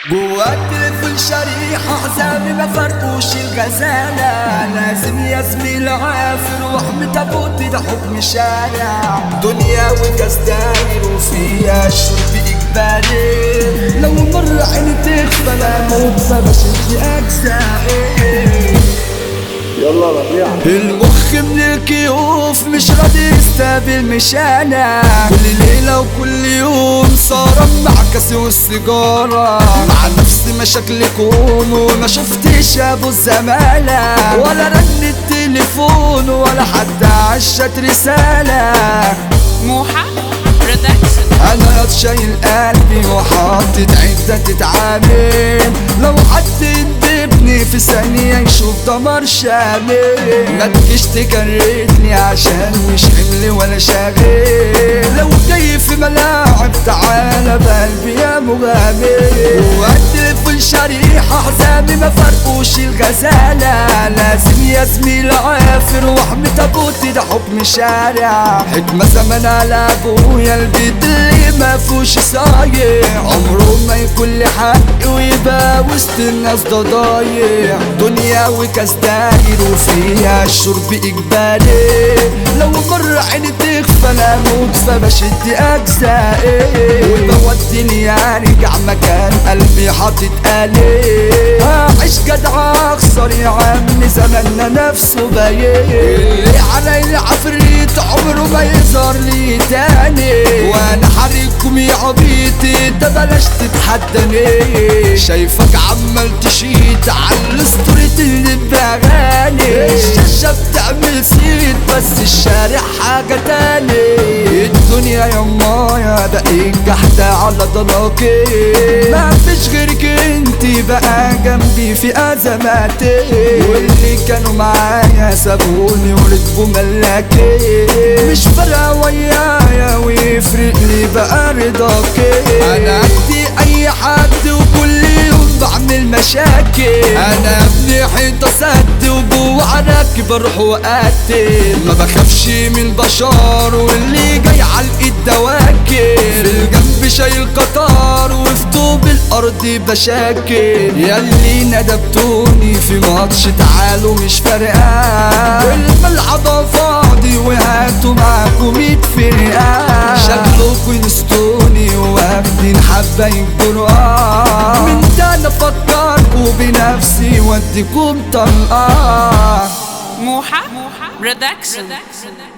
جوا التليفون شريحة حزامي ما فرقوش الغزالة لازم يا زميل عافر واحمي تابوتي ده حكم شارع دنيا وكاس داير وفيها الشرب إجباري لو مرة عيني تغفى لا موت فبشد أجزائي يلا ربيع المخ من الكيوف مش راضي يستقبل مش انا كل ليلة وكل يوم صار مع كاسي والسيجارة مع نفسي مشاكل كون وما شفتش ابو الزمالة ولا رن التليفون ولا حد عشت رسالة موحة برودكشن انا شايل قلبي وحاطط عدة تتعامل لو حد يندبني في ثانية يشوف دمار شامل ما تجيش تكرتني عشان مش حمل ولا شاغل لو جاي في ملاعب تعالى بقلبي يا مغامر والتليفون شريحة حزامي ما فرقوش الغزالة لازم يا زميل عافر واحمي تابوتي ده حكم شارع حكمة زمان على ابويا البيت اللي ما فيهوش صايع عمره ما يكون لي حق ويبقى وسط الناس ده ضايع دنيا وكاس داير وفيها الشرب اجباري لو مرة عيني تغفى انا اموت فبشد اجزائي وبوديني ارجع مكان قلبي حاطط قليل هعيش جدع اخسر يا عم زماننا نفسه باين اللي علي العفريت عمره ما يظهر لي تاني وانا حريكم يا عبيطي ده بلاش تتحداني شايفك عمال تشيت على الستوريت اللي باغاني الشاشة بتعمل سيت بس الشارع حاجة تاني الدنيا يما يا دقيق جحدة على ضلاكي ما فيش غيرك انتي بقى جنبي في ازماتي واللي كانوا معايا سابوني وركبوا ملاكي مش فارقة ويايا ويفرق لي بقى رضاكي انا ادي اي حد وكل يوم بعمل مشاكل انا ابني حيطة سد وجوه عناك بروح وقتل ما بخافش من البشر واللي جاي على الايد دواكل في الجنب شايل قطار وفي طوب الارض بشاكل ياللي ندبتوني في ماتش تعالوا مش فارقة الملعب فاضي وهاتوا معاكم ميت فرقة شكلكوا ينستوني واخدين حبايب جرأة من ده انا افكركوا بنفسي واديكم طلقة موحة برودكشن